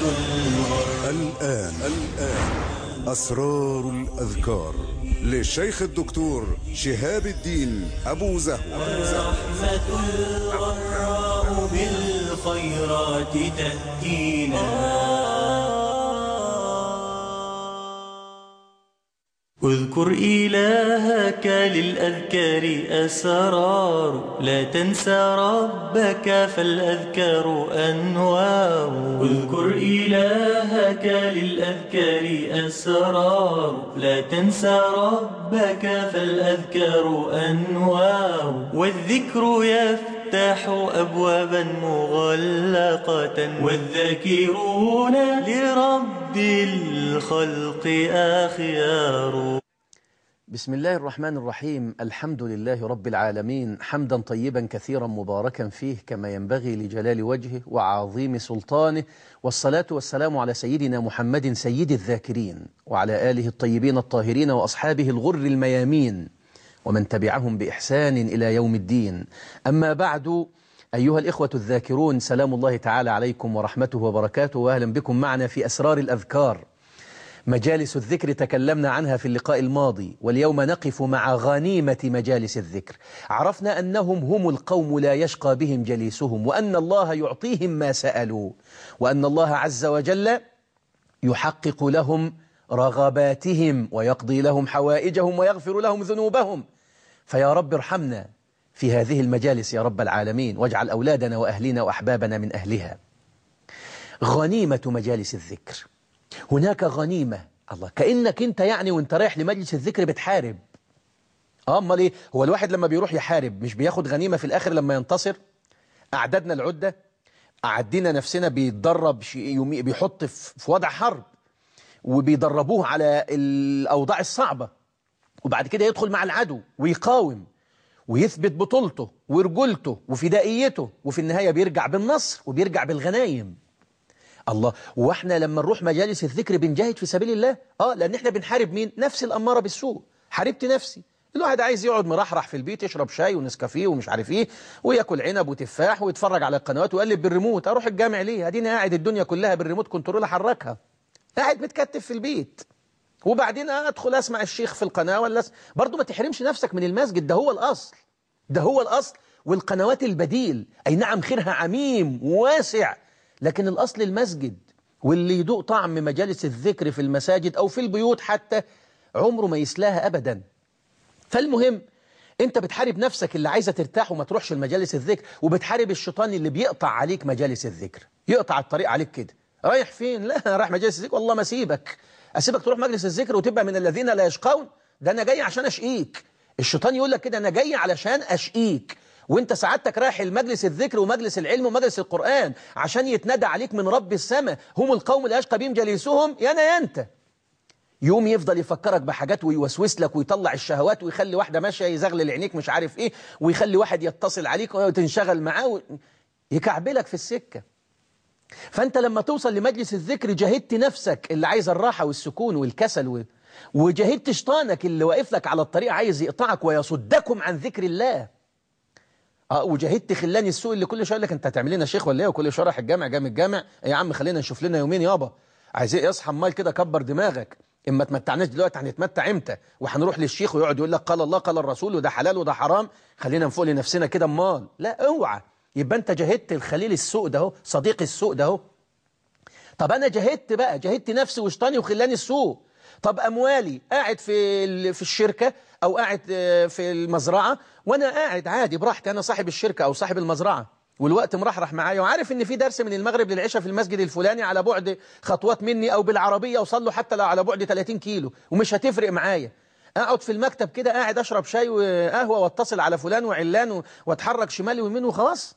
الغر الآن الآن أسرار الأذكار للشيخ الدكتور شهاب الدين أبو زهو رحمة الغراء بالخيرات تأتينا اذكر إلهك للأذكار أسرار لا تنسى ربك فالأذكار أنوار اذكر إلهك للأذكار أسرار لا تنسى ربك فالأذكار أنوار والذكر يفتح أبوابا مغلقة والذاكرون لرب الخلق أخيار بسم الله الرحمن الرحيم الحمد لله رب العالمين حمدا طيبا كثيرا مباركا فيه كما ينبغي لجلال وجهه وعظيم سلطانه والصلاة والسلام على سيدنا محمد سيد الذاكرين وعلى آله الطيبين الطاهرين وأصحابه الغر الميامين ومن تبعهم بإحسان إلى يوم الدين أما بعد أيها الإخوة الذاكرون سلام الله تعالى عليكم ورحمته وبركاته وأهلا بكم معنا في أسرار الأذكار مجالس الذكر تكلمنا عنها في اللقاء الماضي واليوم نقف مع غنيمة مجالس الذكر عرفنا أنهم هم القوم لا يشقى بهم جليسهم وأن الله يعطيهم ما سألوا وأن الله عز وجل يحقق لهم رغباتهم ويقضي لهم حوائجهم ويغفر لهم ذنوبهم فيا رب ارحمنا في هذه المجالس يا رب العالمين واجعل أولادنا وأهلنا وأحبابنا من أهلها غنيمة مجالس الذكر هناك غنيمة الله كأنك أنت يعني وانت رايح لمجلس الذكر بتحارب أمال إيه هو الواحد لما بيروح يحارب مش بياخد غنيمة في الآخر لما ينتصر أعددنا العدة أعدينا نفسنا بيتدرب يومي بيحط في وضع حرب وبيدربوه على الأوضاع الصعبة وبعد كده يدخل مع العدو ويقاوم ويثبت بطولته ورجولته وفدائيته وفي النهاية بيرجع بالنصر وبيرجع بالغنايم الله واحنا لما نروح مجالس الذكر بنجاهد في سبيل الله اه لان احنا بنحارب مين نفس الاماره بالسوء حاربت نفسي الواحد عايز يقعد مرحرح في البيت يشرب شاي ونسكافيه ومش عارف ايه وياكل عنب وتفاح ويتفرج على القنوات ويقلب بالريموت اروح الجامع ليه اديني قاعد الدنيا كلها بالريموت كنترول احركها قاعد متكتف في البيت وبعدين ادخل اسمع الشيخ في القناه ولا برضه ما تحرمش نفسك من المسجد ده هو الاصل ده هو الاصل والقنوات البديل اي نعم خيرها عميم واسع لكن الاصل المسجد واللي يدوق طعم مجالس الذكر في المساجد أو في البيوت حتى عمره ما يسلاها أبدا فالمهم انت بتحارب نفسك اللي عايزة ترتاح وما تروحش المجالس الذكر وبتحارب الشيطان اللي بيقطع عليك مجالس الذكر يقطع الطريق عليك كده رايح فين لا رايح مجالس الذكر والله ما سيبك أسيبك تروح مجلس الذكر وتبقى من الذين لا يشقون ده أنا جاي عشان أشقيك الشيطان يقول لك كده أنا جاي علشان أشقيك وانت سعادتك رايح المجلس الذكر ومجلس العلم ومجلس القرآن عشان يتندى عليك من رب السماء هم القوم اللي يشقى بهم جليسهم يا انا يا انت يوم يفضل يفكرك بحاجات ويوسوس لك ويطلع الشهوات ويخلي واحدة ماشية يزغلل عينيك مش عارف ايه ويخلي واحد يتصل عليك وتنشغل معاه و... يكعبلك في السكة فانت لما توصل لمجلس الذكر جاهدت نفسك اللي عايز الراحة والسكون والكسل و... وجاهدت شيطانك اللي واقف لك على الطريق عايز يقطعك ويصدكم عن ذكر الله اه وجاهدت خلاني السوق اللي كل شويه يقول لك انت هتعمل لنا شيخ ولا ايه وكل شويه رايح الجامع جامع الجامع يا عم خلينا نشوف لنا يومين يابا عايز ايه اصحى امال كده كبر دماغك اما تمتعناش دلوقتي هنتمتع امتى وهنروح للشيخ ويقعد يقول لك قال الله قال الرسول وده حلال وده حرام خلينا نفوق لنفسنا كده امال لا اوعى يبقى انت جاهدت الخليل السوق ده اهو صديق السوق ده اهو طب انا جاهدت بقى جاهدت نفسي وشطاني وخلاني السوق طب اموالي قاعد في في الشركه او قاعد في المزرعه وانا قاعد عادي براحتي انا صاحب الشركه او صاحب المزرعه والوقت مرحرح معايا وعارف ان في درس من المغرب للعشاء في المسجد الفلاني على بعد خطوات مني او بالعربيه اوصل له حتى لو على بعد 30 كيلو ومش هتفرق معايا اقعد في المكتب كده قاعد اشرب شاي وقهوه واتصل على فلان وعلان واتحرك شمال ويمين وخلاص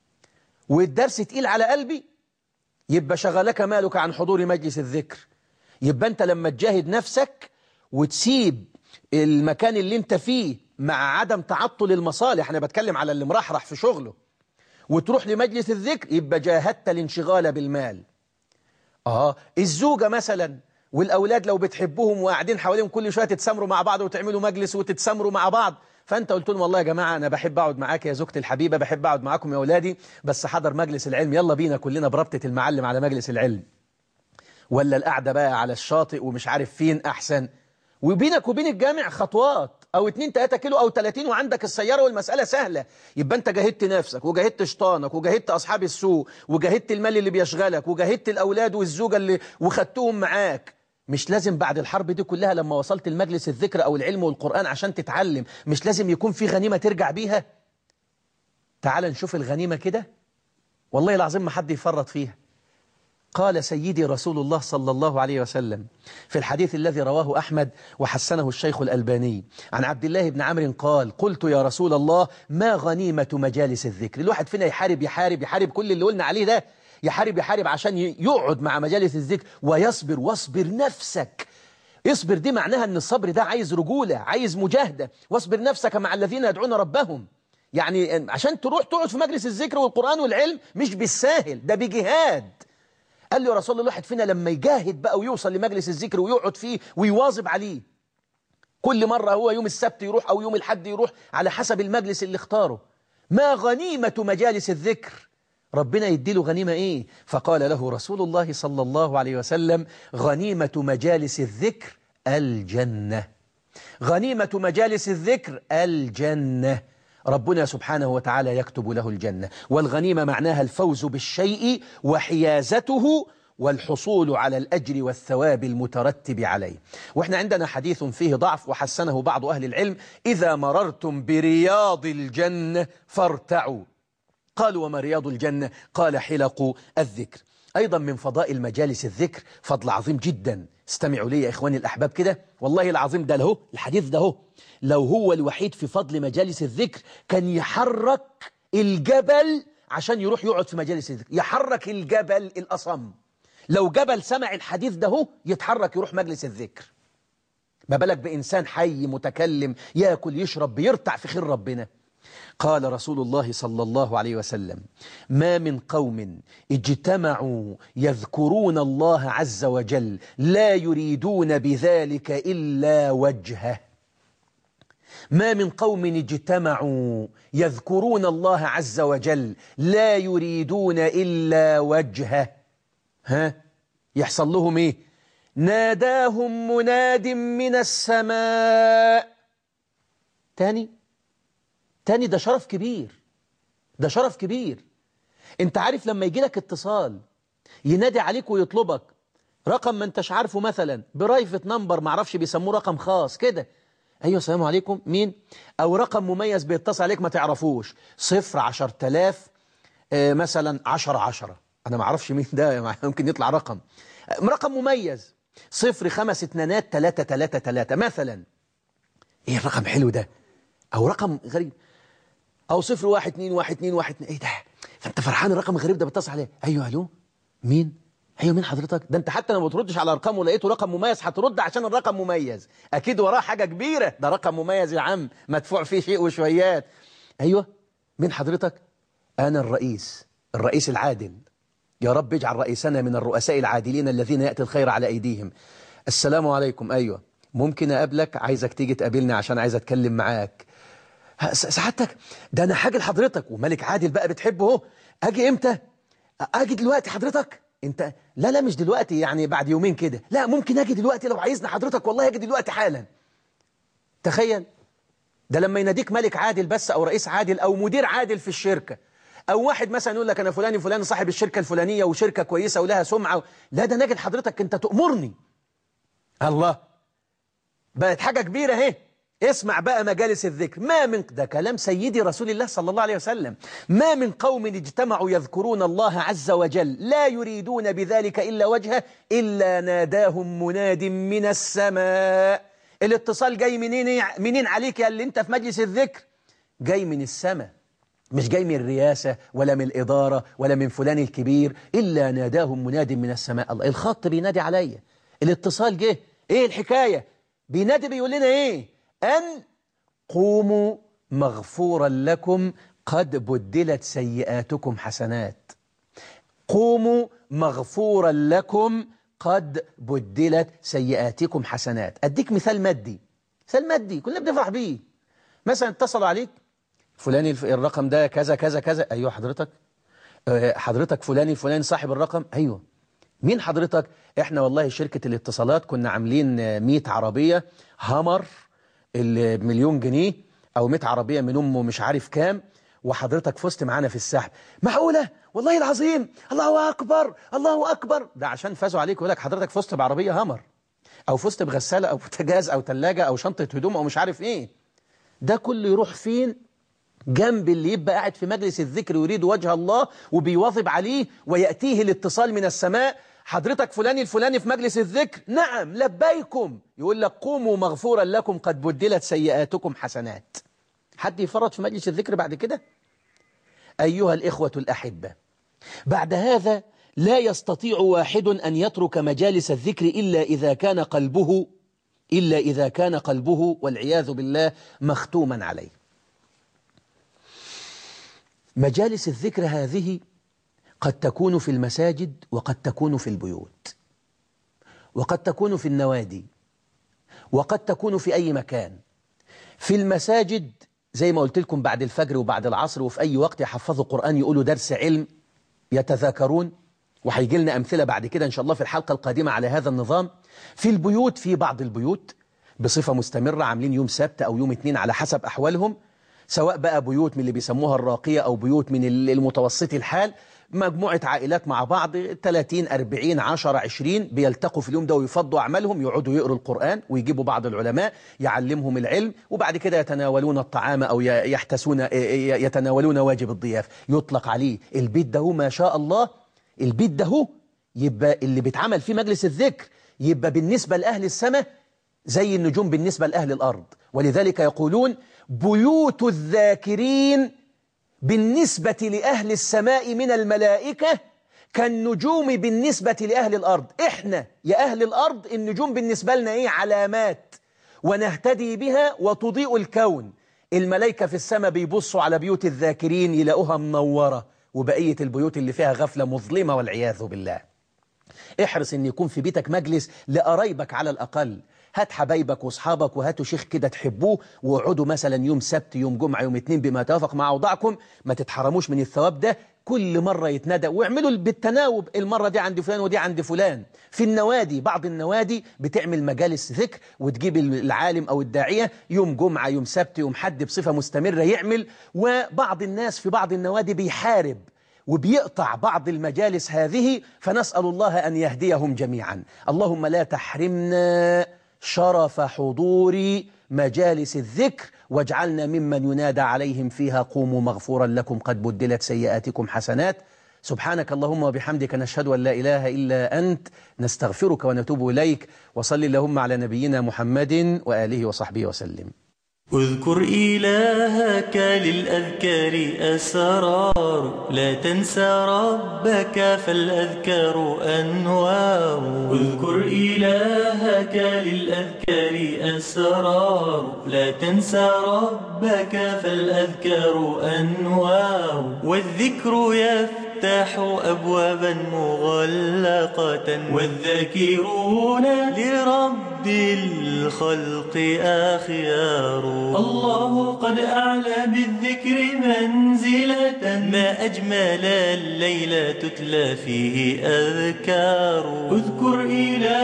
والدرس تقيل على قلبي يبقى شغلك مالك عن حضور مجلس الذكر يبقى انت لما تجاهد نفسك وتسيب المكان اللي انت فيه مع عدم تعطل المصالح انا بتكلم على اللي مرحرح في شغله وتروح لمجلس الذكر يبقى جاهدت الانشغال بالمال اه الزوجة مثلا والأولاد لو بتحبوهم وقاعدين حواليهم كل شوية تتسامروا مع بعض وتعملوا مجلس وتتسامروا مع بعض فأنت قلت لهم والله يا جماعة أنا بحب أقعد معاك يا زوجتي الحبيبة بحب أقعد معاكم يا أولادي بس حضر مجلس العلم يلا بينا كلنا بربطة المعلم على مجلس العلم ولا القعدة بقى على الشاطئ ومش عارف فين أحسن وبينك وبين الجامع خطوات أو 2 3 كيلو أو 30 وعندك السيارة والمسألة سهلة يبقى أنت جاهدت نفسك وجاهدت شيطانك وجاهدت أصحاب السوء وجاهدت المال اللي بيشغلك وجاهدت الأولاد والزوجة اللي وخدتهم معاك مش لازم بعد الحرب دي كلها لما وصلت المجلس الذكر أو العلم والقرآن عشان تتعلم مش لازم يكون في غنيمة ترجع بيها تعال نشوف الغنيمة كده والله العظيم ما حد يفرط فيها قال سيدي رسول الله صلى الله عليه وسلم في الحديث الذي رواه أحمد وحسنه الشيخ الألباني عن عبد الله بن عمرو قال قلت يا رسول الله ما غنيمة مجالس الذكر الواحد فينا يحارب يحارب يحارب كل اللي قلنا عليه ده يحارب يحارب عشان يقعد مع مجالس الذكر ويصبر واصبر نفسك اصبر دي معناها ان الصبر ده عايز رجولة عايز مجاهدة واصبر نفسك مع الذين يدعون ربهم يعني عشان تروح تقعد في مجلس الذكر والقرآن والعلم مش بالساهل ده بجهاد قال له يا رسول الله الواحد فينا لما يجاهد بقى ويوصل لمجلس الذكر ويقعد فيه ويواظب عليه كل مرة هو يوم السبت يروح أو يوم الحد يروح على حسب المجلس اللي اختاره ما غنيمة مجالس الذكر ربنا يديله غنيمة إيه فقال له رسول الله صلى الله عليه وسلم غنيمة مجالس الذكر الجنة غنيمة مجالس الذكر الجنة ربنا سبحانه وتعالى يكتب له الجنة والغنيمة معناها الفوز بالشيء وحيازته والحصول على الأجر والثواب المترتب عليه وإحنا عندنا حديث فيه ضعف وحسنه بعض أهل العلم إذا مررتم برياض الجنة فارتعوا قالوا وما رياض الجنة قال حلق الذكر أيضا من فضائل مجالس الذكر فضل عظيم جدا استمعوا لي يا إخواني الأحباب كده والله العظيم ده له الحديث ده هو لو هو الوحيد في فضل مجالس الذكر كان يحرك الجبل عشان يروح يقعد في مجالس الذكر يحرك الجبل الأصم لو جبل سمع الحديث ده هو يتحرك يروح مجلس الذكر ما بالك بإنسان حي متكلم يأكل يشرب بيرتع في خير ربنا قال رسول الله صلى الله عليه وسلم ما من قوم اجتمعوا يذكرون الله عز وجل لا يريدون بذلك إلا وجهه ما من قوم اجتمعوا يذكرون الله عز وجل لا يريدون إلا وجهه ها يحصل لهم ايه ناداهم مناد من السماء تاني تاني ده شرف كبير ده شرف كبير انت عارف لما يجي لك اتصال ينادي عليك ويطلبك رقم ما انتش عارفه مثلا برايفت نمبر معرفش بيسموه رقم خاص كده ايوه السلام عليكم مين او رقم مميز بيتصل عليك ما تعرفوش صفر عشر تلاف اه مثلا عشر عشرة انا ما اعرفش مين ده ممكن يطلع رقم رقم مميز صفر خمس اتنانات تلاتة تلاتة تلاتة مثلا ايه الرقم حلو ده او رقم غريب او صفر واحد اتنين واحد اتنين واحد اتنين ايه ده فانت فرحان الرقم الغريب ده بيتصل عليه ايوه الو مين ايوه مين حضرتك ده انت حتى لما بتردش على ارقام ولقيته رقم مميز هترد عشان الرقم مميز اكيد وراه حاجه كبيره ده رقم مميز يا عم مدفوع فيه شيء وشويات ايوه مين حضرتك انا الرئيس الرئيس العادل يا رب اجعل رئيسنا من الرؤساء العادلين الذين ياتي الخير على ايديهم السلام عليكم ايوه ممكن اقابلك عايزك تيجي تقابلني عشان عايز اتكلم معاك سعادتك ده انا حاجه لحضرتك وملك عادل بقى بتحبه اهو اجي امتى اجي دلوقتي حضرتك انت لا لا مش دلوقتي يعني بعد يومين كده لا ممكن اجي دلوقتي لو عايزني حضرتك والله اجي دلوقتي حالا تخيل ده لما يناديك ملك عادل بس او رئيس عادل او مدير عادل في الشركه او واحد مثلا يقول لك انا فلان فلان صاحب الشركه الفلانيه وشركه كويسه ولها سمعه لا ده نجد حضرتك انت تأمرني الله بقت حاجه كبيره اهي اسمع بقى مجالس الذكر ما من ده كلام سيدي رسول الله صلى الله عليه وسلم ما من قوم اجتمعوا يذكرون الله عز وجل لا يريدون بذلك إلا وجهه إلا ناداهم مناد من السماء الاتصال جاي منين منين عليك يا اللي انت في مجلس الذكر جاي من السماء مش جاي من الرئاسة ولا من الإدارة ولا من فلان الكبير إلا ناداهم مناد من السماء الله الخط بينادي عليا الاتصال جه ايه الحكاية بينادي بيقول لنا ايه أن قوموا مغفورا لكم قد بدلت سيئاتكم حسنات قوموا مغفورا لكم قد بدلت سيئاتكم حسنات أديك مثال مادي مثال مادي كلنا بنفرح بيه مثلا اتصلوا عليك فلان الرقم ده كذا كذا كذا أيوة حضرتك حضرتك فلان الفلاني صاحب الرقم أيوة مين حضرتك احنا والله شركة الاتصالات كنا عاملين 100 عربية هامر اللي بمليون جنيه او 100 عربية من امه مش عارف كام وحضرتك فزت معانا في السحب معقولة والله العظيم الله اكبر الله اكبر ده عشان فازوا عليك يقول لك حضرتك فزت بعربية هامر او فزت بغسالة او بوتاجاز او ثلاجة او شنطة هدوم او مش عارف ايه ده كله يروح فين جنب اللي يبقى قاعد في مجلس الذكر يريد وجه الله وبيواظب عليه ويأتيه الاتصال من السماء حضرتك فلان الفلاني في مجلس الذكر نعم لبيكم يقول لك قوموا مغفورا لكم قد بدلت سيئاتكم حسنات حد يفرط في مجلس الذكر بعد كده أيها الإخوة الأحبة بعد هذا لا يستطيع واحد أن يترك مجالس الذكر إلا إذا كان قلبه إلا إذا كان قلبه والعياذ بالله مختوما عليه مجالس الذكر هذه قد تكون في المساجد وقد تكون في البيوت وقد تكون في النوادي وقد تكون في أي مكان في المساجد زي ما قلت لكم بعد الفجر وبعد العصر وفي أي وقت يحفظوا قرآن يقولوا درس علم يتذاكرون وهيجي لنا أمثلة بعد كده إن شاء الله في الحلقة القادمة على هذا النظام في البيوت في بعض البيوت بصفة مستمرة عاملين يوم سبت أو يوم اثنين على حسب أحوالهم سواء بقى بيوت من اللي بيسموها الراقية أو بيوت من المتوسط الحال مجموعة عائلات مع بعض 30 40 10 20 بيلتقوا في اليوم ده ويفضوا أعمالهم يقعدوا يقروا القرآن ويجيبوا بعض العلماء يعلمهم العلم وبعد كده يتناولون الطعام أو يحتسون يتناولون واجب الضياف يطلق عليه البيت ده ما شاء الله البيت ده يبقى اللي بيتعمل فيه مجلس الذكر يبقى بالنسبة لأهل السماء زي النجوم بالنسبة لأهل الأرض ولذلك يقولون بيوت الذاكرين بالنسبة لأهل السماء من الملائكة كالنجوم بالنسبة لأهل الأرض إحنا يا أهل الأرض النجوم بالنسبة لنا إيه علامات ونهتدي بها وتضيء الكون الملائكة في السماء بيبصوا على بيوت الذاكرين يلاقوها منورة وبقية البيوت اللي فيها غفلة مظلمة والعياذ بالله احرص ان يكون في بيتك مجلس لقرايبك على الأقل هات حبايبك واصحابك وهاتوا شيخ كده تحبوه واقعدوا مثلا يوم سبت يوم جمعة يوم اثنين بما يتوافق مع أوضاعكم ما تتحرموش من الثواب ده كل مرة يتندى واعملوا بالتناوب المرة دي عند فلان ودي عند فلان في النوادي بعض النوادي بتعمل مجالس ذكر وتجيب العالم أو الداعية يوم جمعة يوم سبت يوم حد بصفة مستمرة يعمل وبعض الناس في بعض النوادي بيحارب وبيقطع بعض المجالس هذه فنسأل الله أن يهديهم جميعا اللهم لا تحرمنا شرف حضور مجالس الذكر واجعلنا ممن ينادى عليهم فيها قوموا مغفورا لكم قد بدلت سيئاتكم حسنات سبحانك اللهم وبحمدك نشهد أن لا إله إلا أنت نستغفرك ونتوب إليك وصل اللهم على نبينا محمد وآله وصحبه وسلم اذكر إلهك للأذكار أسرار لا تنسى ربك فالأذكار أنوار اذكر إلهك للأذكار أسرار لا تنسى ربك فالأذكار أنوار والذكر يفتح أبوابا مغلقة والذاكرون لرب الخلق أخيار الله قد أعلى بالذكر منزلة ما أجمل الليل تتلى فيه أذكار اذكر إلى